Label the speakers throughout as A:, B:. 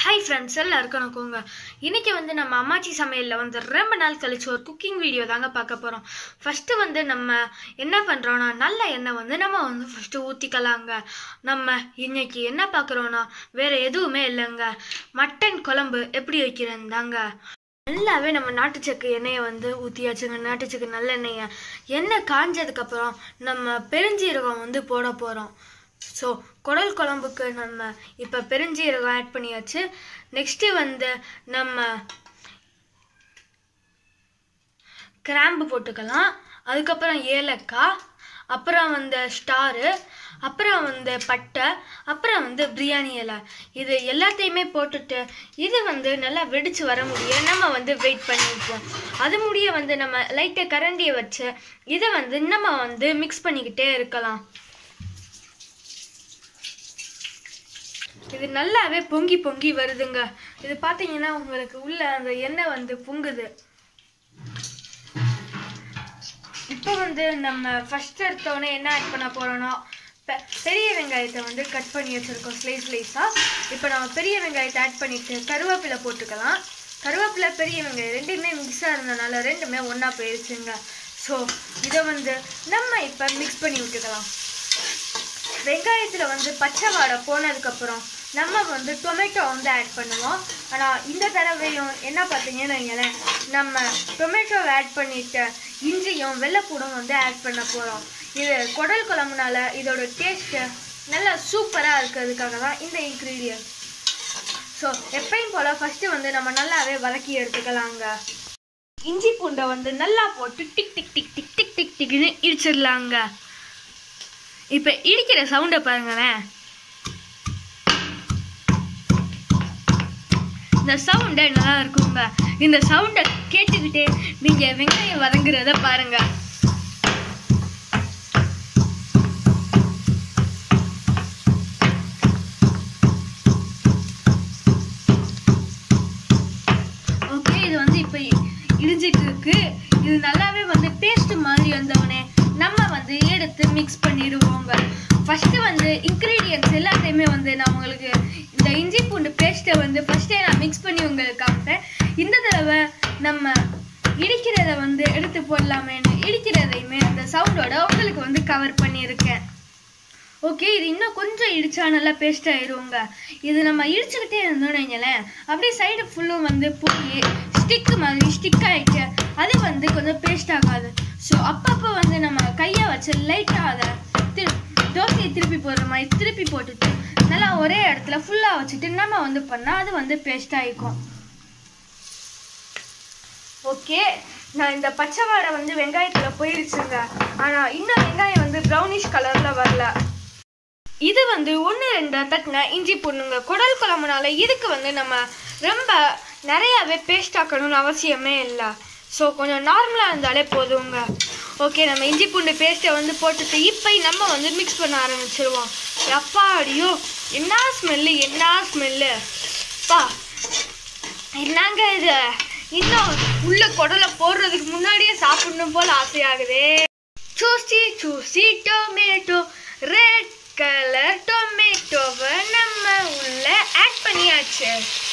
A: hi friends எல்லாருக்கும் வணக்கங்க இன்னைக்கு வந்து நம்ம அம்மாச்சி சமையலில் வந்து ரொம்ப நாள் கழிச்சு ஒரு குக்கிங் வீடியோ தாங்க பார்க்க போகிறோம் ஃபஸ்ட்டு வந்து நம்ம என்ன பண்ணுறோன்னா நல்ல எண்ணெய் வந்து நம்ம வந்து ஃபஸ்ட்டு ஊற்றிக்கலாங்க நம்ம இன்னைக்கு என்ன பார்க்குறோன்னா வேறு எதுவுமே இல்லைங்க மட்டன் குழம்பு எப்படி வைக்கிறேன்னு தாங்க நல்லாவே நம்ம நாட்டு சக்கு எண்ணெயை வந்து ஊற்றியாச்சுங்க நாட்டு சக்கு நல்லெண்ணெயை எண்ணெய் காஞ்சதுக்கப்புறம் நம்ம பெருஞ்சீரகம் வந்து போட போகிறோம் ஸோ குடல் குழம்புக்கு நம்ம இப்போ பெருஞ்சீரகம் ஆட் பண்ணியாச்சு நெக்ஸ்ட்டு வந்து நம்ம கிராம்பு போட்டுக்கலாம் அதுக்கப்புறம் ஏலக்காய் அப்புறம் வந்து ஸ்டாரு அப்புறம் வந்து பட்டை அப்புறம் வந்து பிரியாணி இலை இது எல்லாத்தையுமே போட்டுட்டு இது வந்து நல்லா வெடிச்சு வர முடிய நம்ம வந்து வெயிட் பண்ணிப்போம் அது முடிய வந்து நம்ம லைட்டாக கரண்டியை வச்சு இதை வந்து நம்ம வந்து மிக்ஸ் பண்ணிக்கிட்டே இருக்கலாம் இது நல்லாவே பொங்கி பொங்கி வருதுங்க இது பார்த்தீங்கன்னா உங்களுக்கு உள்ள அந்த எண்ணெய் வந்து பொங்குது இப்போ வந்து நம்ம ஃபர்ஸ்ட் எடுத்தோடனே என்ன ஆட் பண்ண போறோம்னா பெ- பெரிய வெங்காயத்தை வந்து கட் பண்ணி வச்சிருக்கோம் ஸ்லைஸ் ஸ்லைஸாக இப்போ நம்ம பெரிய வெங்காயத்தை ஆட் பண்ணிட்டு கருவேப்பிலை போட்டுக்கலாம் கருவேப்பிலை பெரிய வெங்காயம் ரெண்டுமே மிக்ஸாக இருந்தனால ரெண்டுமே ஒன்றா போயிருச்சுங்க ஸோ இதை வந்து நம்ம இப்போ மிக்ஸ் பண்ணி விட்டுக்கலாம் வெங்காயத்தில் வந்து பச்சை வாடை போனதுக்கப்புறம் நம்ம வந்து டொமேட்டோ வந்து ஆட் பண்ணுவோம் ஆனால் இந்த தடவையும் என்ன பார்த்தீங்கன்னா வைங்களேன், நம்ம டொமேட்டோவை ஆட் பண்ணிட்டு இஞ்சியும் வெள்ளைப்பூடும் வந்து ஆட் பண்ண போகிறோம் இது குடல் குழம்புனால இதோட டேஸ்ட்டு நல்லா சூப்பராக இருக்கிறதுக்காக தான் இந்த இன்க்ரீடியன்ட் ஸோ எப்பயும் போல் ஃபஸ்ட்டு வந்து நம்ம நல்லாவே வதக்கி எடுத்துக்கலாங்க இஞ்சி பூண்டை வந்து நல்லா போட்டு டிக் டிக் டிக் டிக் டிக் டிக் டிக்னு இடிச்சிடலாங்க இப்போ இடிக்கிற சவுண்டை பாருங்களேன் இந்த சவுண்டை நல்லா இருக்குங்க இந்த சவுண்டை கேட்டுக்கிட்டே நீங்கள் வெங்காயம் வதங்குறத பாருங்க ஓகே இது வந்து இப்போ இடிஞ்சிட்டு இருக்கு இது நல்லாவே வந்து பேஸ்ட் மாதிரி வந்தவொடனே நம்ம வந்து எடுத்து மிக்ஸ் பண்ணிடுவோங்க ஃபர்ஸ்ட் வந்து இன்க்ரீடியன்ட்ஸ் எல்லாத்தையுமே வந்து நான் உங்களுக்கு இந்த இஞ்சி பூண்டு பேஸ்ட்டை வந்து ஃபர்ஸ்டே நான் மிக்ஸ் பண்ணி உங்களுக்கு காமிப்பேன் இந்த தடவை நம்ம இடிக்கிறத வந்து எடுத்து போடலாமேன்னு இடிக்கிறதையுமே அந்த சவுண்டோட உங்களுக்கு வந்து கவர் பண்ணியிருக்கேன் ஓகே இது இன்னும் கொஞ்சம் இடிச்சா நல்லா பேஸ்ட் ஆயிருங்க இது நம்ம இடிச்சுக்கிட்டே இருந்தோம்னு வைங்களேன் அப்படியே சைடு ஃபுல்லும் வந்து போய் ஸ்டிக் மாதிரி ஸ்டிக் ஆயிட்டு அது வந்து கொஞ்சம் பேஸ்ட் ஆகாது ஸோ அப்பப்போ வந்து நம்ம கையை வச்சு லைட்டாக அதை திரு தோசையை திருப்பி போடுற மாதிரி திருப்பி போட்டுட்டு நல்லா ஒரே இடத்துல ஃபுல்லாக வச்சுட்டு நம்ம வந்து பண்ணால் அது வந்து பேஸ்ட் ஆகிக்கும் ஓகே நான் இந்த பச்சை வாடை வந்து வெங்காயத்தில் போயிருச்சுங்க ஆனால் இன்னும் வெங்காயம் வந்து ப்ரௌனிஷ் கலரில் வரல இது வந்து ஒன்று ரெண்டு தட்டின இஞ்சி பூண்டுங்க குடல் குழம்புனால இதுக்கு வந்து நம்ம ரொம்ப நிறையாவே பேஸ்ட் ஆக்கணும்னு அவசியமே இல்லை ஸோ கொஞ்சம் நார்மலாக இருந்தாலே போதுங்க ஓகே நம்ம இஞ்சி பூண்டு பேஸ்ட்டை வந்து போட்டுட்டு இப்போ நம்ம வந்து மிக்ஸ் பண்ண ஆரம்பிச்சிருவோம் அப்பாடியோ என்ன ஸ்மெல்லு என்ன ஸ்மெல்லு பா என்னங்க இது இன்னும் உள்ள குடலை போடுறதுக்கு முன்னாடியே சாப்பிடணும் போல ஆசையாகுதே சூசி சூசி டொமேட்டோ ரெட் கலர் டொமேட்டோவை நம்ம உள்ள ஆட் பண்ணியாச்சு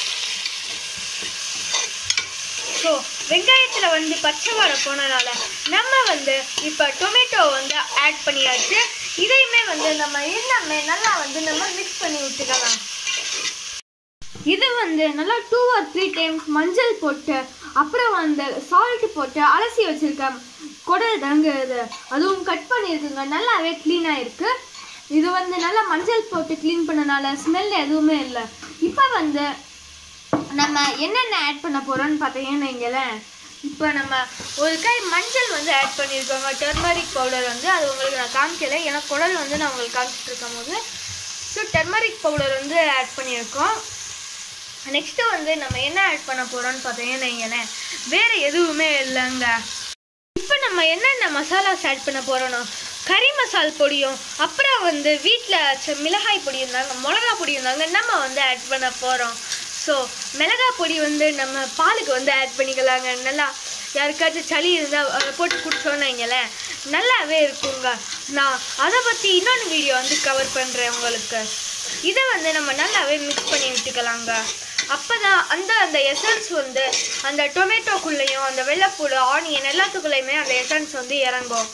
A: ஸோ வெங்காயத்தில் வந்து பச்சை வாடை போனனால நம்ம வந்து இப்போ டொமேட்டோ வந்து ஆட் பண்ணியாச்சு இதையுமே வந்து நம்ம எல்லாமே நல்லா வந்து நம்ம மிக்ஸ் பண்ணி விட்டுக்கலாம் இது வந்து நல்லா டூ ஆர் த்ரீ டைம்ஸ் மஞ்சள் போட்டு அப்புறம் வந்து சால்ட் போட்டு அலசி வச்சிருக்கேன் குடல் தாங்க இது அதுவும் கட் பண்ணியிருக்குங்க நல்லாவே க்ளீனாக இருக்கு இது வந்து நல்லா மஞ்சள் போட்டு க்ளீன் பண்ணனால ஸ்மெல் எதுவுமே இல்லை இப்போ வந்து நம்ம என்னென்ன ஆட் பண்ண போகிறோம்னு பார்த்தீங்கன்னு வைங்களேன் இப்போ நம்ம ஒரு கை மஞ்சள் வந்து ஆட் பண்ணியிருக்கோங்க டர்மரிக் பவுடர் வந்து அது உங்களுக்கு நான் காமிக்கல ஏன்னா குடல் வந்து நான் உங்களுக்கு காமிச்சிட்டு இருக்கும் போது ஸோ டர்மரிக் பவுடர் வந்து ஆட் பண்ணியிருக்கோம் நெக்ஸ்ட்டு வந்து நம்ம என்ன ஆட் பண்ண போகிறோம்னு பார்த்தீங்கன்னு வைங்களேன் வேறு எதுவுமே இல்லைங்க இப்போ நம்ம என்னென்ன மசாலாஸ் ஆட் பண்ண போகிறோம்னா கறி மசால் பொடியும் அப்புறம் வந்து வீட்டில் மிளகாய் பொடி இருந்தாங்க மிளகா பொடி இருந்தாங்க நம்ம வந்து ஆட் பண்ண போகிறோம் ஸோ மிளகா பொடி வந்து நம்ம பாலுக்கு வந்து ஆட் பண்ணிக்கலாங்க நல்லா யாருக்காச்சும் சளி இருந்தால் அதை போட்டு குடிச்சோன்னு வைங்களேன் நல்லாவே இருக்குங்க நான் அதை பற்றி இன்னொன்று வீடியோ வந்து கவர் பண்ணுறேன் உங்களுக்கு இதை வந்து நம்ம நல்லாவே மிக்ஸ் பண்ணி விட்டுக்கலாங்க அப்பதான் அந்த அந்த எசன்ஸ் வந்து அந்த டொமேட்டோக்குள்ளேயும் அந்த வெள்ளைப்பூடு ஆனியன் எல்லாத்துக்குள்ளேயுமே அந்த எசன்ஸ் வந்து இறங்கும்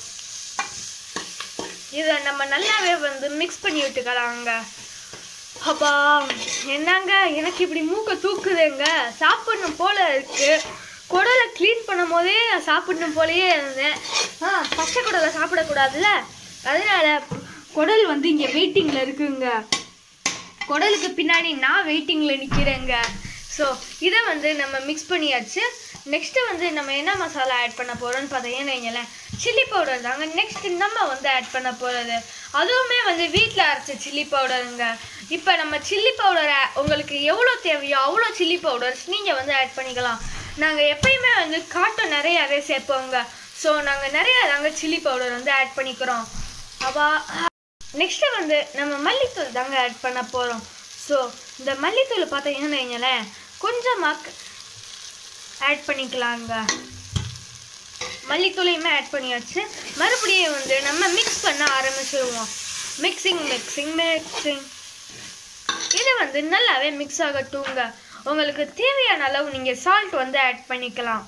A: இதை நம்ம நல்லாவே வந்து மிக்ஸ் பண்ணி விட்டுக்கலாங்க அப்பா என்னங்க எனக்கு இப்படி மூக்க தூக்குதுங்க சாப்பிடணும் போல இருக்கு குடலை க்ளீன் பண்ணும் போதே நான் சாப்பிடணும் போலயே இருந்தேன் ஆ பச்சை குடலை சாப்பிடக்கூடாதுல்ல அதனால குடல் வந்து இங்கே வெயிட்டிங்கில் இருக்குங்க குடலுக்கு பின்னாடி நான் வெயிட்டிங்கில் நிற்கிறேங்க ஸோ இதை வந்து நம்ம மிக்ஸ் பண்ணியாச்சு நெக்ஸ்ட்டு வந்து நம்ம என்ன மசாலா ஆட் பண்ண போகிறோம்னு பார்த்தீங்கன்னா வைங்களேன் சில்லி பவுடர் தாங்க நெக்ஸ்ட் நம்ம வந்து ஆட் பண்ண போகிறது அதுவுமே வந்து வீட்டில் அரைச்ச சில்லி பவுடருங்க இப்போ நம்ம சில்லி பவுடரை உங்களுக்கு எவ்வளோ தேவையோ அவ்வளோ சில்லி பவுடர்ஸ் நீங்கள் வந்து ஆட் பண்ணிக்கலாம் நாங்கள் எப்பயுமே வந்து காட்டம் நிறையாவே சேர்ப்போங்க ஸோ நாங்கள் நிறைய தாங்க சில்லி பவுடர் வந்து ஆட் பண்ணிக்கிறோம் அவா நெக்ஸ்ட் வந்து நம்ம மல்லித்தூள் தாங்க ஆட் பண்ண போகிறோம் ஸோ இந்த மல்லித்தூள் பார்த்தீங்கன்னு வைங்களேன் கொஞ்சமாக ஆட் பண்ணிக்கலாங்க மல்லித்தூளையுமே ஆட் பண்ணியாச்சு மறுபடியும் வந்து நம்ம மிக்ஸ் பண்ண ஆரம்பிச்சிருவோம் மிக்சிங் மிக்சிங் மிக்சிங் இது வந்து நல்லாவே மிக்ஸ் ஆகட்டுங்க உங்களுக்கு தேவையான அளவு நீங்கள் சால்ட் வந்து ஆட் பண்ணிக்கலாம்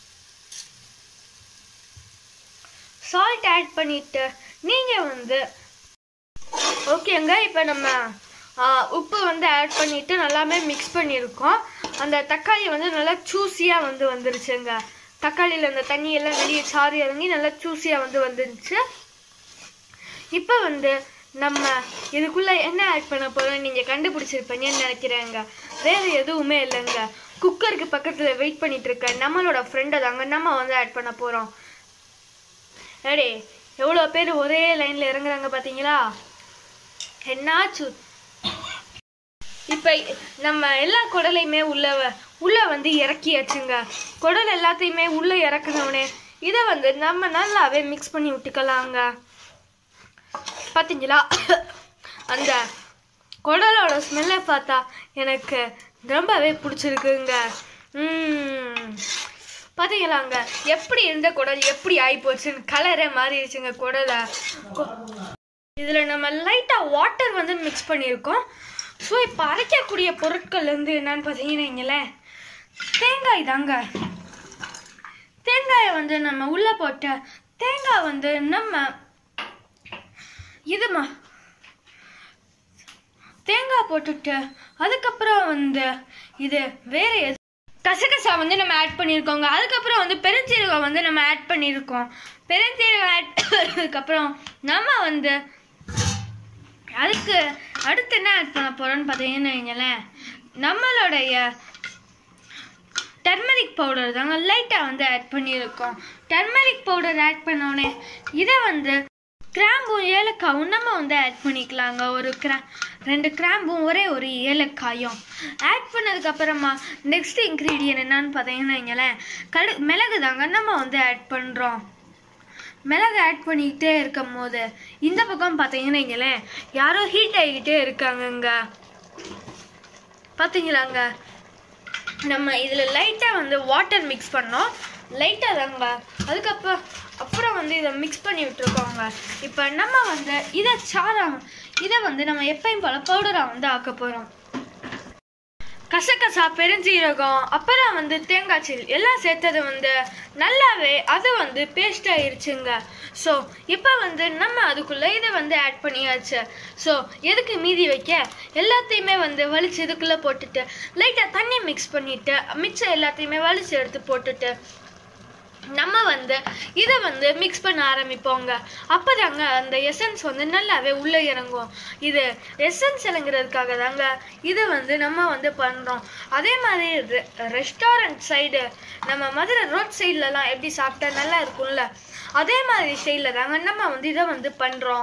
A: சால்ட் ஆட் பண்ணிட்டு நீங்கள் வந்து ஓகேங்க இப்போ நம்ம ஆ, உப்பு வந்து ஆட் பண்ணிட்டு நல்லாமே மிக்ஸ் பண்ணியிருக்கோம் அந்த தக்காளி வந்து நல்லா சூஸியாக வந்து வந்துருச்சுங்க தக்காளியில் அந்த தண்ணி எல்லாம் வெளியே சாறு இறங்கி நல்லா சூஸியாக வந்து வந்துருச்சு இப்போ வந்து நம்ம இதுக்குள்ளே என்ன ஆட் பண்ண போகிறோம் நீங்கள் கண்டுபிடிச்சிருப்பீங்கன்னு நினைக்கிறேங்க வேறு எதுவுமே இல்லைங்க குக்கருக்கு பக்கத்தில் வெயிட் பண்ணிட்டு இருக்க நம்மளோட ஃப்ரெண்டை தாங்க நம்ம வந்து ஆட் பண்ண போகிறோம் ஏடே எவ்வளோ பேர் ஒரே லைனில் இறங்குறாங்க பார்த்தீங்களா என்னாச்சு இப்போ நம்ம எல்லா குடலையுமே உள்ள வ- உள்ள வந்து இறக்கியாச்சுங்க குடல் எல்லாத்தையுமே உள்ள இறக்குனவுடனே இதை வந்து நம்ம நல்லாவே மிக்ஸ் பண்ணி விட்டுக்கலாங்க பார்த்தீங்களா அந்த குடலோட ஸ்மெல்லை பார்த்தா எனக்கு ரொம்பவே பிடிச்சிருக்குங்க ம் பார்த்தீங்களாங்க எப்படி இருந்த குடல் எப்படி ஆகிப்போச்சுன்னு கலரே மாறிடுச்சுங்க குடலை கொ- இதில் நம்ம லைட்டாக வாட்டர் வந்து மிக்ஸ் பண்ணியிருக்கோம் ஸோ இப்போ அரைக்கக்கூடிய பொருட்கள் வந்து என்னன்னு பார்த்தீங்கன்னா வைங்களேன் தேங்காய் தாங்க தேங்காயை வந்து நம்ம உள்ளே போட்ட தேங்காய் வந்து நம்ம இதுமா தேங்காய் போட்டுட்டு அதுக்கப்புறம் வந்து இது வேற எது கசகசா வந்து நம்ம ஆட் பண்ணியிருக்கோங்க அதுக்கப்புறம் வந்து பெருஞ்சீரகம் வந்து நம்ம ஆட் பண்ணியிருக்கோம் பெருஞ்சீரகம் ஆட் பண்ணதுக்கப்புறம் நம்ம வந்து அதுக்கு அடுத்து என்ன ஆட் பண்ண போறோம்னு பார்த்தீங்கன்னு வைங்களேன் நம்மளுடைய டர்மரிக் பவுடர் தாங்க லைட்டாக வந்து ஆட் பண்ணியிருக்கோம் டர்மரிக் பவுடர் ஆட் பண்ணோடனே இதை வந்து கிராம்பும் ஏலக்காயும் நம்ம வந்து ஆட் பண்ணிக்கலாங்க ஒரு கிரா ரெண்டு கிராம்பும் ஒரே ஒரு ஏலக்காயும் ஆட் பண்ணதுக்கப்புறமா நெக்ஸ்ட் இன்க்ரீடியன்ட் என்னன்னு பார்த்தீங்கன்னா வைங்களேன் கடு மிளகு தாங்க நம்ம வந்து ஆட் பண்ணுறோம் மிளகு ஆட் பண்ணிக்கிட்டே இருக்கும் போது இந்த பக்கம் பார்த்தீங்கன்னா வைங்களேன் யாரோ ஹீட் ஆகிக்கிட்டே இருக்காங்கங்க பார்த்தீங்களாங்க நம்ம இதில் லைட்டாக வந்து வாட்டர் மிக்ஸ் பண்ணோம் லைட்டாக தாங்க அதுக்கப்புறம் அப்புறம் வந்து இதை மிக்ஸ் பண்ணி விட்டுருக்கோங்க இப்போ நம்ம வந்து இதை சாரா இதை வந்து நம்ம எப்பயும் போல பவுடராக வந்து ஆக்க போகிறோம் கசகசா பெருஞ்சீரகம் அப்புறம் வந்து தேங்காய் சில் எல்லாம் சேர்த்தது வந்து நல்லாவே அது வந்து பேஸ்ட் ஆயிருச்சுங்க ஸோ இப்போ வந்து நம்ம அதுக்குள்ளே இதை வந்து ஆட் பண்ணியாச்சு ஸோ எதுக்கு மீதி வைக்க எல்லாத்தையுமே வந்து வலிச்சு இதுக்குள்ளே போட்டுட்டு லைட்டாக தண்ணி மிக்ஸ் பண்ணிட்டு மிச்சம் எல்லாத்தையுமே வலிச்சு எடுத்து போட்டுட்டு நம்ம வந்து இதை வந்து மிக்ஸ் பண்ண ஆரம்பிப்போங்க அப்போதாங்க அந்த எசன்ஸ் வந்து நல்லாவே உள்ளே இறங்கும் இது எசன்ஸ் இறங்குறதுக்காக தாங்க இதை வந்து நம்ம வந்து பண்ணுறோம் அதே மாதிரி ரெஸ்டாரண்ட் சைடு நம்ம மதுரை ரோட் சைட்லலாம் எப்படி சாப்பிட்டா நல்லா இருக்கும்ல அதே மாதிரி ஸ்டைலில் தாங்க நம்ம வந்து இதை வந்து பண்ணுறோம்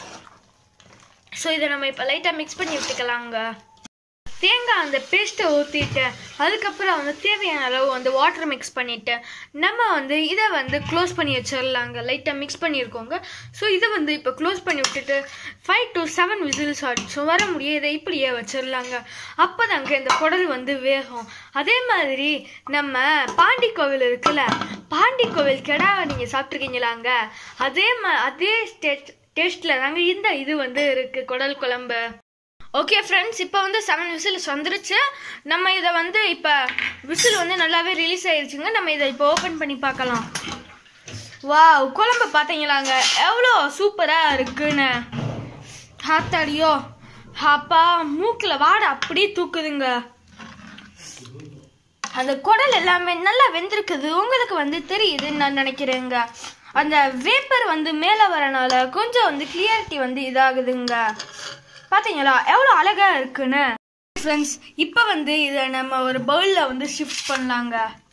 A: ஸோ இதை நம்ம இப்போ லைட்டாக மிக்ஸ் பண்ணி விட்டுக்கலாங்க தேங்காய் அந்த பேஸ்ட்டை ஊற்றிட்டு அதுக்கப்புறம் வந்து தேவையான அளவு வந்து வாட்டர் மிக்ஸ் பண்ணிவிட்டு நம்ம வந்து இதை வந்து க்ளோஸ் பண்ணி வச்சிடலாங்க லைட்டாக மிக்ஸ் பண்ணியிருக்கோங்க ஸோ இதை வந்து இப்போ க்ளோஸ் பண்ணி விட்டுட்டு ஃபைவ் டு செவன் விசில்ஸ் ஆடிச்சோம் வர முடியும் இதை இப்படியே வச்சிடலாங்க அப்போ தாங்க இந்த குடல் வந்து வேகும் அதே மாதிரி நம்ம பாண்டி கோவில் இருக்குல்ல பாண்டி கோவில் கெடா நீங்கள் சாப்பிட்ருக்கீங்களாங்க அதே மா அதே டேஸ்ட் டேஸ்ட்டில் தாங்க இந்த இது வந்து இருக்குது குடல் குழம்பு ஓகே ஃப்ரெண்ட்ஸ் இப்போ வந்து செவன் விசில்ஸ் வந்துருச்சு நம்ம இதை வந்து இப்போ விசில் வந்து நல்லாவே ரிலீஸ் ஆயிருச்சுங்க நம்ம இதை இப்போ ஓப்பன் பண்ணி பார்க்கலாம் வாவ் குழம்பு பார்த்தீங்களாங்க எவ்வளோ சூப்பராக இருக்குன்னு ஹாத்தாடியோ அப்பா மூக்கில் வாடை அப்படியே தூக்குதுங்க அந்த குடல் எல்லாமே நல்லா வெந்திருக்குது உங்களுக்கு வந்து தெரியுதுன்னு நான் நினைக்கிறேங்க அந்த வேப்பர் வந்து மேலே வரனால கொஞ்சம் வந்து கிளியாரிட்டி வந்து இதாகுதுங்க பார்த்தீங்களா எவ்வளோ அழகா இருக்குன்னு ஃப்ரெண்ட்ஸ் இப்போ வந்து இதை நம்ம ஒரு பவுலில் வந்து ஷிஃப்ட் பண்ணலாங்க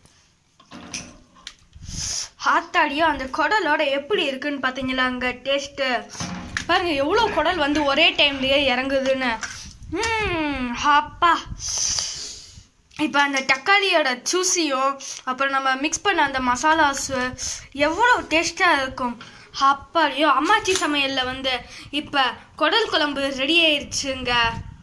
A: ஆத்தாடியோ அந்த குடலோட எப்படி இருக்குன்னு பார்த்தீங்களாங்க டேஸ்ட்டு பாருங்க எவ்வளோ குடல் வந்து ஒரே டைம்லயே இறங்குதுன்னு ம் அப்பா இப்போ அந்த தக்காளியோட ஜூஸியும் அப்புறம் நம்ம மிக்ஸ் பண்ண அந்த மசாலாஸு எவ்வளோ டேஸ்ட்டாக இருக்கும் அப்பாடியோ அம்மாச்சி சமையலில் வந்து இப்போ குடல் குழம்பு ரெடி ஆயிருச்சுங்க